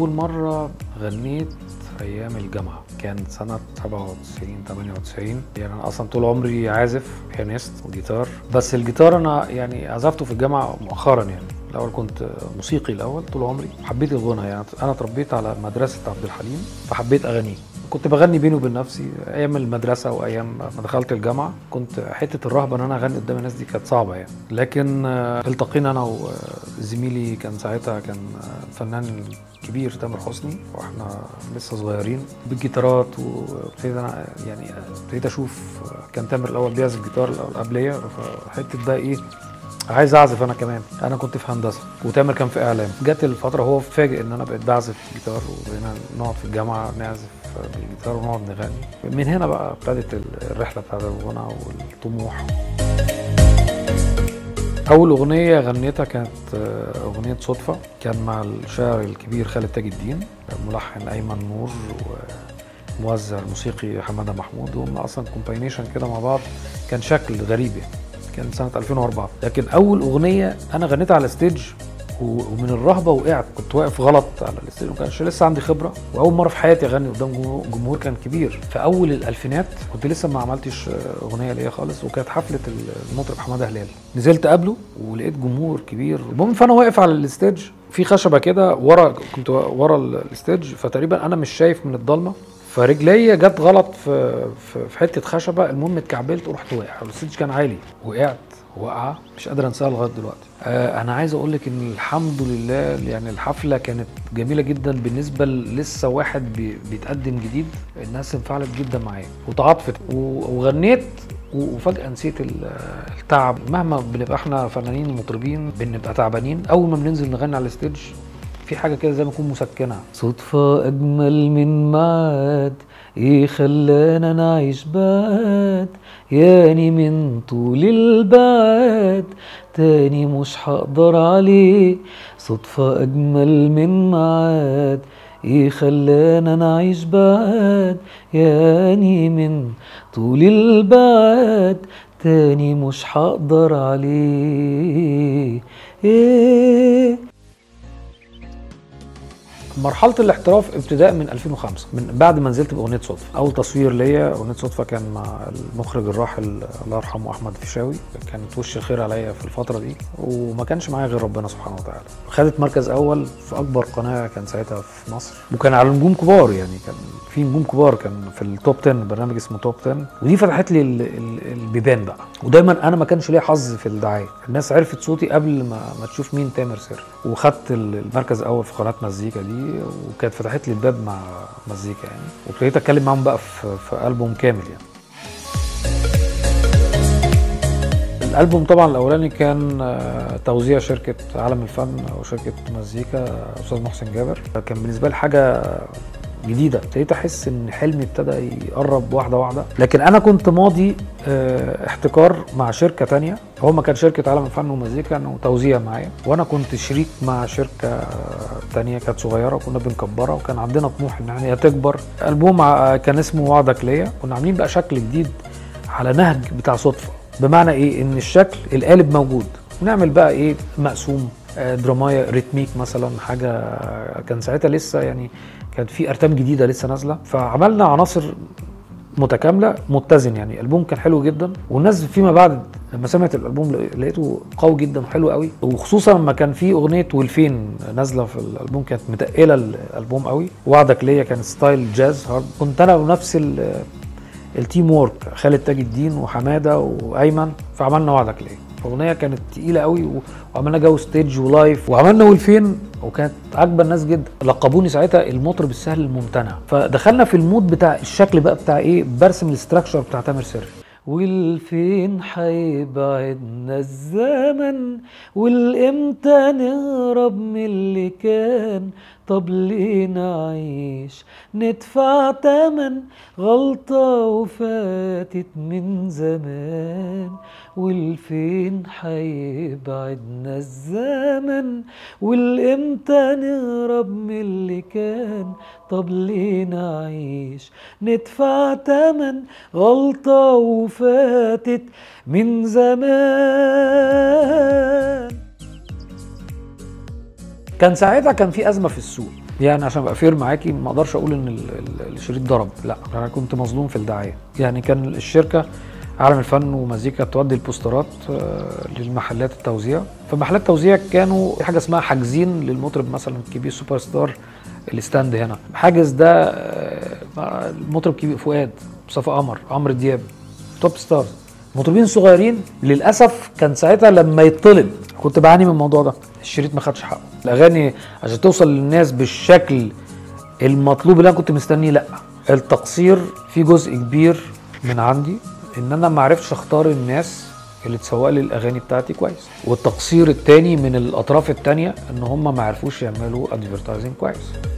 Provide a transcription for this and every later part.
اول مره غنيت ايام الجامعه كان سنه 97 98 يعني انا اصلا طول عمري عازف بيانيست وجيتار بس الجيتار انا يعني عزفته في الجامعه مؤخرا يعني الاول كنت موسيقي الاول طول عمري حبيت الغنى يعني انا اتربيت على مدرسه عبد الحليم فحبيت اغانيه كنت بغني بيني وبين نفسي ايام المدرسه وايام ما دخلت الجامعه كنت حته الرهبه ان انا اغني قدام الناس دي كانت صعبه يعني لكن آه، التقينا انا وزميلي كان ساعتها كان آه، فنان كبير تامر حسني واحنا لسه صغيرين بالجيتارات وابتديت انا يعني ابتديت اشوف كان تامر الاول بيعزف جيتار الأول قبليه فحته بقى ايه عايز اعزف انا كمان انا كنت في هندسه وتامر كان في اعلام جت الفتره هو فاجئ ان انا بقيت بعزف جيتار وبقينا نقعد في الجامعه نعزف بالجيتار ونقعد نغني من هنا بقى ابتدت الرحله بتاعت الغنى والطموح اول اغنيه غنيتها كانت آه، اغنيه صدفه كان مع الشاعر الكبير خالد تاج الدين ملحن ايمن نور وموزع الموسيقي حماده محمود وهم اصلا كومباينيشن كده مع بعض كان شكل غريب يعني كان سنه 2004 لكن اول اغنيه انا غنيتها على ستيج و- ومن الرهبه وقعت كنت واقف غلط على الستيج ما كانش لسه عندي خبره واول مره في حياتي اغني قدام جمهور- جمهور كان كبير في اول الالفينات كنت لسه ما عملتش آه، اغنيه ليا خالص وكانت حفله المطرب حماده هلال نزلت قبله ولقيت جمهور كبير المهم فانا واقف على الستيج في خشبه كده ورا كنت ورا الستيج فتقريبا انا مش شايف من الضلمه فرجليا جت غلط في في في حته خشبه المهم اتكعبلت ورحت واقع والستيج كان عالي وقعت وقعه مش قادر انساها لغايه دلوقتي آه انا عايز اقول لك ان الحمد لله يعني الحفله كانت جميله جدا بالنسبه ل- لسه واحد بي بيتقدم جديد الناس انفعلت جدا معايا وتعاطفت و- وغنيت و- وفجاه نسيت ال- التعب مهما بنبقى احنا فنانين مطربين بنبقى تعبانين اول ما بننزل نغني على الستيج في حاجه كده زي ما يكون مسكنه صدفه اجمل من معاد ايه خلانا نعيش بعد ياني من طول البعد تاني مش هقدر عليه صدفة أجمل من معاد ايه خلانا نعيش بعد ياني من طول البعد تاني مش هقدر عليه ايه مرحلة الاحتراف ابتداء من 2005 من بعد ما نزلت بأغنية صدفة أول تصوير ليا أغنية صدفة كان مع المخرج الراحل الله يرحمه أحمد فيشاوي كانت وش الخير عليا في الفترة دي وما كانش معايا غير ربنا سبحانه وتعالى خدت مركز أول في أكبر قناة كان ساعتها في مصر وكان على نجوم كبار يعني كان في نجوم كبار كان في التوب 10 برنامج اسمه توب 10 ودي فتحت لي ال- ال- البيبان بقى ودايما انا ما كانش ليا حظ في الدعايه الناس عرفت صوتي قبل ما ما تشوف مين تامر سر وخدت ال- المركز الاول في قناه مزيكا دي وكانت فتحت لي الباب مع مزيكا يعني وابتديت اتكلم معاهم بقى في, في البوم كامل يعني الالبوم طبعا الاولاني كان آه، توزيع شركه عالم الفن او شركه مزيكا استاذ محسن جابر كان بالنسبه لي حاجه جديده ابتديت احس ان حلمي ابتدى يقرب واحده واحده لكن انا كنت ماضي آه، احتكار مع شركه تانية هو ما كان شركه عالم الفن ومزيكا كانوا توزيع معايا وانا كنت شريك مع شركه آه، تانية كانت صغيره وكنا بنكبرها وكان عندنا طموح ان هي تكبر البوم ع- كان اسمه وعدك ليا كنا عاملين بقى شكل جديد على نهج بتاع صدفه بمعنى ايه ان الشكل القالب موجود نعمل بقى ايه مقسوم آه، درامايا ريتميك مثلا حاجه كان ساعتها لسه يعني كانت في ارتام جديده لسه نازله فعملنا عناصر متكامله متزن يعني الالبوم كان حلو جدا والناس فيما بعد لما سمعت الالبوم لقيته قوي جدا وحلو قوي وخصوصا لما كان في اغنيه والفين نازله في الالبوم كانت متقله الالبوم قوي وعدك ليا كان ستايل جاز هارد كنت انا ونفس ال- التيم وورك خالد تاج الدين وحماده وايمن فعملنا وعدك ليه الاغنيه كانت تقيله قوي و- وعملنا جو ستيج ولايف وعملنا والفين وكانت عاجبه الناس جدا لقبوني ساعتها المطرب السهل الممتنع فدخلنا في المود بتاع الشكل بقى بتاع ايه برسم الاستراكشر بتاع تامر سري والفين حيبعدنا الزمن والامتى نهرب من اللي كان طب ليه نعيش ندفع تمن غلطة وفاتت من زمان والفين حيبعدنا الزمن والامتى نهرب من اللي كان طب ليه نعيش ندفع تمن غلطة وفاتت من زمان كان ساعتها كان في ازمه في السوق يعني عشان ابقى فير معاكي ما اقدرش اقول ان ال- ال- الشريط ضرب لا انا كنت مظلوم في الدعايه يعني كان الشركه عالم الفن ومزيكا تودي البوسترات آه، للمحلات التوزيع فمحلات التوزيع كانوا في حاجه اسمها حاجزين للمطرب مثلا الكبير سوبر ستار الستاند هنا حاجز ده آه، المطرب كبير فؤاد مصطفى قمر عمرو دياب توب ستارز مطربين صغيرين للاسف كان ساعتها لما يطلب كنت بعاني من الموضوع ده الشريط ما خدش حقه الاغاني عشان توصل للناس بالشكل المطلوب اللي انا كنت مستنيه لا التقصير في جزء كبير من عندي ان انا ما عرفتش اختار الناس اللي تسوق لي الاغاني بتاعتي كويس والتقصير التاني من الاطراف التانية ان هم ما عرفوش يعملوا ادفرتايزنج كويس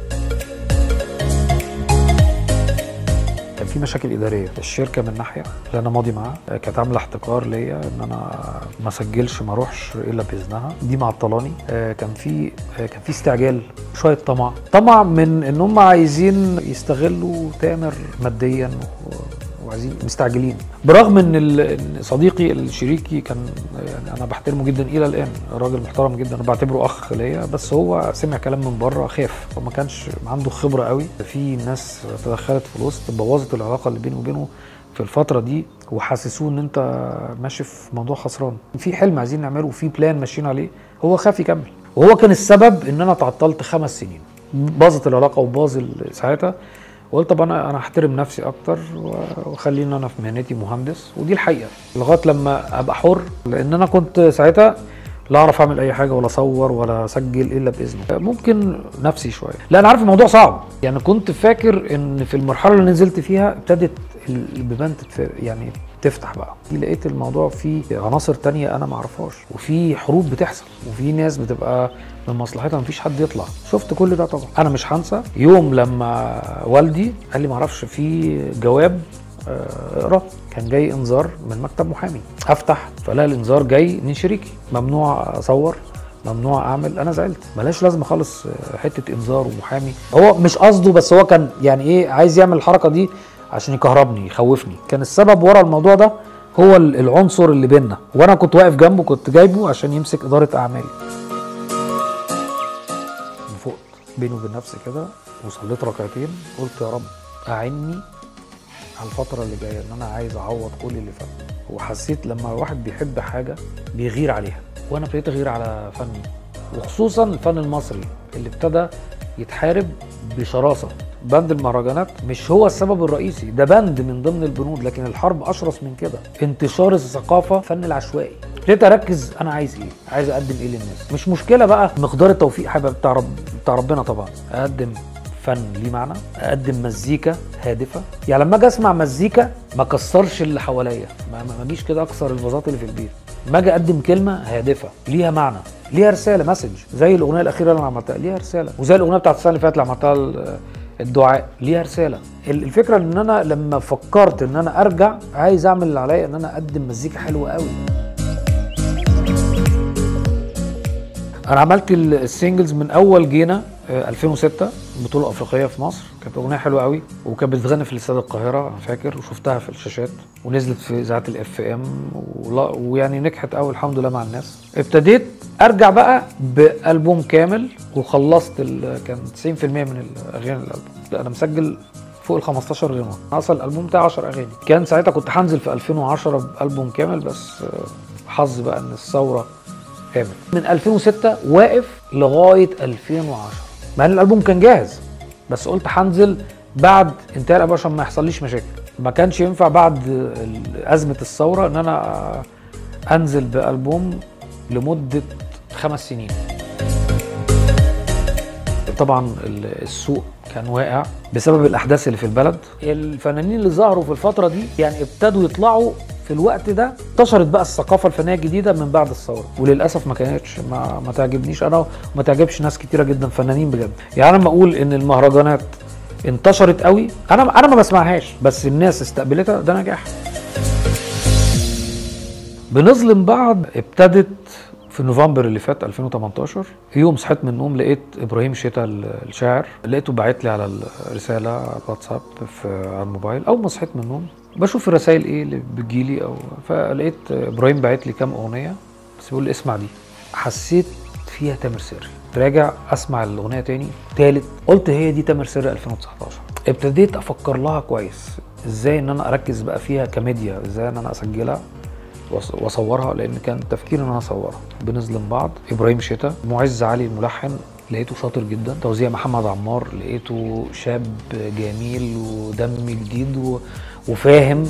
كان في مشاكل اداريه الشركه من ناحيه اللي انا ماضي معاها آه، كانت عامله احتكار ليا ان انا ما اسجلش ما اروحش الا باذنها دي معطلاني آه، كان في آه، كان في استعجال شويه طمع طمع من ان هم عايزين يستغلوا تامر ماديا و- وعايزين مستعجلين برغم ان ال- إن صديقي الشريكي كان يعني انا بحترمه جدا الى الان راجل محترم جدا انا بعتبره اخ ليا بس هو سمع كلام من بره خاف وما كانش عنده خبره قوي في ناس تدخلت في الوسط بوظت العلاقه اللي بيني وبينه في الفتره دي وحسسوه ان انت ماشي في موضوع خسران في حلم عايزين نعمله وفي بلان ماشيين عليه هو خاف يكمل وهو كان السبب ان انا تعطلت خمس سنين باظت العلاقه وباظ ال- ساعتها وقلت طب انا انا احترم نفسي اكتر و- واخليني انا في مهنتي مهندس ودي الحقيقه لغايه لما ابقى حر لان انا كنت ساعتها لا اعرف اعمل اي حاجه ولا اصور ولا اسجل الا باذنه ممكن نفسي شويه لا انا عارف الموضوع صعب يعني كنت فاكر ان في المرحله اللي نزلت فيها ابتدت البيبان تتف... يعني تفتح بقى لقيت الموضوع فيه عناصر تانية انا ما اعرفهاش وفي حروب بتحصل وفي ناس بتبقى من مصلحتها مفيش حد يطلع شفت كل ده طبعا انا مش هنسى يوم لما والدي قال لي ما اعرفش في جواب آه، اقرا كان جاي انذار من مكتب محامي افتح فلاقي الانذار جاي من شريكي ممنوع اصور ممنوع اعمل انا زعلت ملاش لازمه خالص آه، حته انذار ومحامي هو مش قصده بس هو كان يعني ايه عايز يعمل الحركه دي عشان يكهربني يخوفني كان السبب ورا الموضوع ده هو ال- العنصر اللي بينا وانا كنت واقف جنبه كنت جايبه عشان يمسك اداره اعمالي فقت بيني وبين نفسي كده وصليت ركعتين قلت يا رب اعني على الفترة اللي جاية ان انا عايز اعوض كل اللي فات وحسيت لما الواحد بيحب حاجة بيغير عليها وانا ابتديت اغير على فني وخصوصا الفن المصري اللي ابتدى يتحارب بشراسة بند المهرجانات مش هو السبب الرئيسي ده بند من ضمن البنود لكن الحرب اشرس من كده انتشار الثقافة فن العشوائي ابتديت اركز انا عايز ايه عايز اقدم ايه للناس مش مشكلة بقى مقدار التوفيق حاجة بتاع رب بتاع ربنا طبعا اقدم فن ليه معنى اقدم مزيكا هادفه يعني لما اجي اسمع مزيكا ما اكسرش اللي حواليا ما ما ما اجيش كده اكسر الفازات اللي في البيت ما اجي اقدم كلمه هادفه ليها معنى ليها رساله مسج زي الاغنيه الاخيره اللي انا عملتها ليها رساله وزي الاغنيه بتاعت السنه اللي فاتت اللي عملتها ال- الدعاء ليها رساله ال- الفكره ان انا لما فكرت ان انا ارجع عايز اعمل اللي عليا ان انا اقدم مزيكا حلوه قوي انا عملت ال- السingles من اول جينا آه، 2006 بطوله افريقيه في مصر كانت اغنيه حلوه قوي وكانت بتغني في الاستاد القاهره انا فاكر وشفتها في الشاشات ونزلت في اذاعه الاف ام ويعني نجحت قوي الحمد لله مع الناس ابتديت ارجع بقى بالبوم كامل وخلصت ال- كان 90% من الاغاني الالبوم لا انا مسجل فوق ال 15 غنوه اصل الالبوم بتاعي 10 اغاني كان ساعتها كنت هنزل في 2010 بالبوم كامل بس آه، حظ بقى ان الثوره كامل من 2006 واقف لغايه 2010 مع ان الالبوم كان جاهز بس قلت هنزل بعد انتهاء الالبوم عشان ما يحصليش مشاكل ما كانش ينفع بعد ال- ازمه الثوره ان انا انزل بالبوم لمده خمس سنين طبعا ال- السوق كان واقع بسبب الاحداث اللي في البلد الفنانين اللي ظهروا في الفتره دي يعني ابتدوا يطلعوا في الوقت ده انتشرت بقى الثقافه الفنيه الجديده من بعد الثوره وللاسف ما كانتش ما, ما تعجبنيش انا وما تعجبش ناس كتيره جدا فنانين بجد يعني انا لما اقول ان المهرجانات انتشرت قوي انا انا ما بسمعهاش بس الناس استقبلتها ده نجاح بنظلم بعض ابتدت في نوفمبر اللي فات 2018 يوم صحيت من النوم لقيت ابراهيم شتا ال- الشاعر لقيته باعت لي على الرساله على الواتساب في على الموبايل اول ما صحيت من النوم بشوف الرسائل ايه اللي بتجيلي او فلقيت ابراهيم باعت لي كام اغنيه بس بيقول لي اسمع دي حسيت فيها تامر سري راجع اسمع الاغنيه تاني تالت قلت هي دي تامر سر 2019 ابتديت افكر لها كويس ازاي ان انا اركز بقى فيها كميديا ازاي ان انا اسجلها وأص- واصورها لان كان تفكيري ان انا اصورها بنظلم بعض ابراهيم شتا معز علي الملحن لقيته شاطر جدا توزيع محمد عمار لقيته شاب جميل ودم جديد و... وفاهم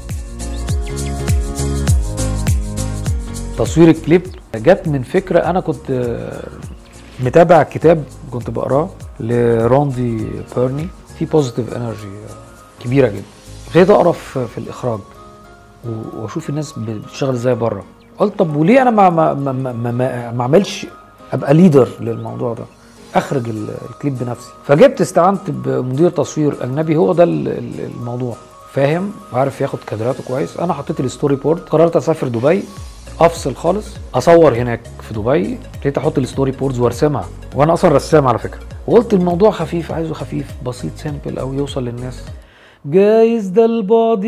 تصوير الكليب جت من فكره انا كنت آه، متابع كتاب كنت بقراه لروندي بيرني في بوزيتيف انرجي كبيره جدا ابتديت اقرا في في الاخراج و- واشوف الناس بتشتغل ازاي بره قلت طب وليه انا ما ما ما ما, ما, ما, ما اعملش ابقى ليدر للموضوع ده اخرج ال- الكليب بنفسي فجبت استعنت بمدير تصوير اجنبي هو ده ال- ال- الموضوع فاهم وعارف ياخد كادراته كويس انا حطيت الستوري بورد قررت اسافر دبي افصل خالص اصور هناك في دبي ابتديت احط الستوري بوردز وارسمها وانا اصلا رسام على فكره وقلت الموضوع خفيف عايزه خفيف بسيط سيمبل او يوصل للناس جايز ده البعد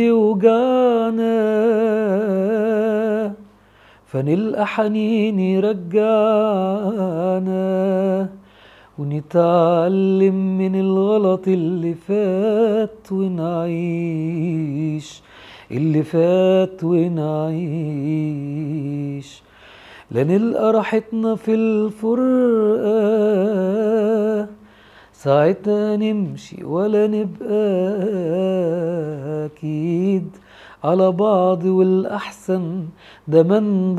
وجعنا فنلقى حنين يرجعنا ونتعلم من الغلط اللي فات ونعيش اللي فات ونعيش لا نلقى راحتنا في الفرقة ساعتها نمشي ولا نبقى أكيد على بعض والأحسن ده ما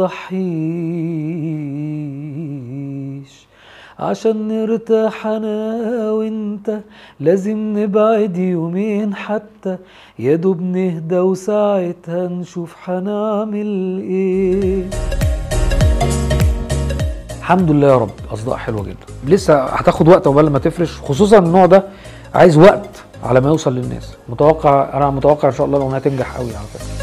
نضحيش عشان نرتاح أنا وإنت لازم نبعد يومين حتى يا دوب نهدى وساعتها نشوف هنعمل إيه الحمد لله يا رب اصداء حلوه جدا لسه هتاخد وقت عقبال ما تفرش خصوصا النوع ده عايز وقت على ما يوصل للناس متوقع انا متوقع ان شاء الله الاغنيه تنجح قوي على فكره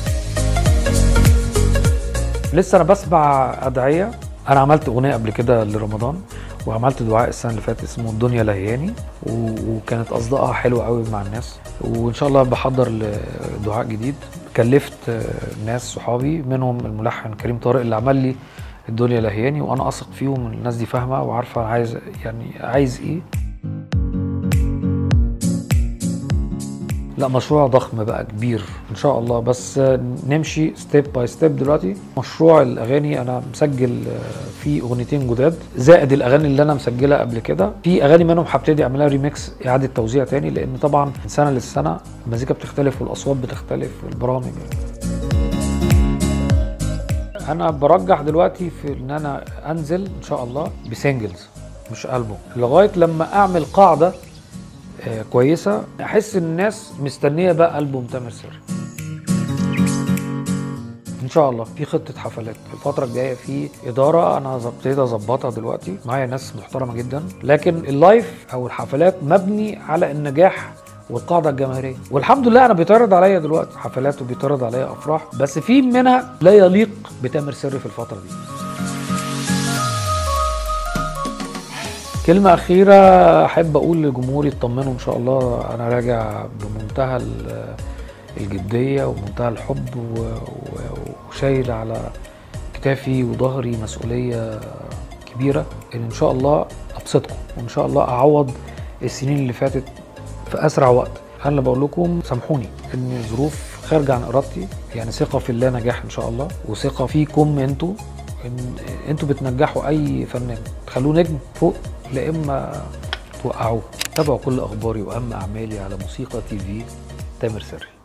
لسه انا بسمع ادعيه انا عملت اغنيه قبل كده لرمضان وعملت دعاء السنه اللي فاتت اسمه الدنيا لهياني و- وكانت اصداءها حلوه قوي مع الناس وان شاء الله بحضر لدعاء جديد كلفت آه، ناس صحابي منهم الملحن كريم طارق اللي عمل لي الدنيا لهياني وانا اثق فيهم الناس دي فاهمه وعارفه أنا عايز يعني عايز ايه لا مشروع ضخم بقى كبير ان شاء الله بس نمشي ستيب باي ستيب دلوقتي مشروع الاغاني انا مسجل فيه اغنيتين جداد زائد الاغاني اللي انا مسجلها قبل كده في اغاني منهم هبتدي اعملها ريميكس اعاده توزيع تاني لان طبعا من سنه للسنه المزيكا بتختلف والاصوات بتختلف والبرامج انا برجح دلوقتي في ان انا انزل ان شاء الله بسنجلز مش البوم لغايه لما اعمل قاعده آه، كويسه احس ان الناس مستنيه بقى البوم تامر سر ان شاء الله في خطه حفلات الفتره الجايه في اداره انا ز- ابتديت اظبطها دلوقتي معايا ناس محترمه جدا لكن اللايف او الحفلات مبني على النجاح والقاعده الجماهيريه والحمد لله انا بيتعرض عليا دلوقتي حفلات وبيتعرض عليا افراح بس في منها لا يليق بتامر سر في الفتره دي كلمة أخيرة أحب أقول لجمهوري اطمنوا إن شاء الله أنا راجع بمنتهى ال- الجدية ومنتهى الحب و- و- وشايل على كتافي وظهري مسؤولية كبيرة إن إن شاء الله أبسطكم وإن شاء الله أعوض السنين اللي فاتت في أسرع وقت أنا اللي بقول لكم سامحوني إن الظروف خارجة عن إرادتي يعني ثقة في الله نجاح إن شاء الله وثقة فيكم أنتوا ان انتوا بتنجحوا اي فنان تخلوه نجم فوق لا اما توقعوه تابعوا كل اخباري واهم اعمالي على موسيقى تي في تامر سري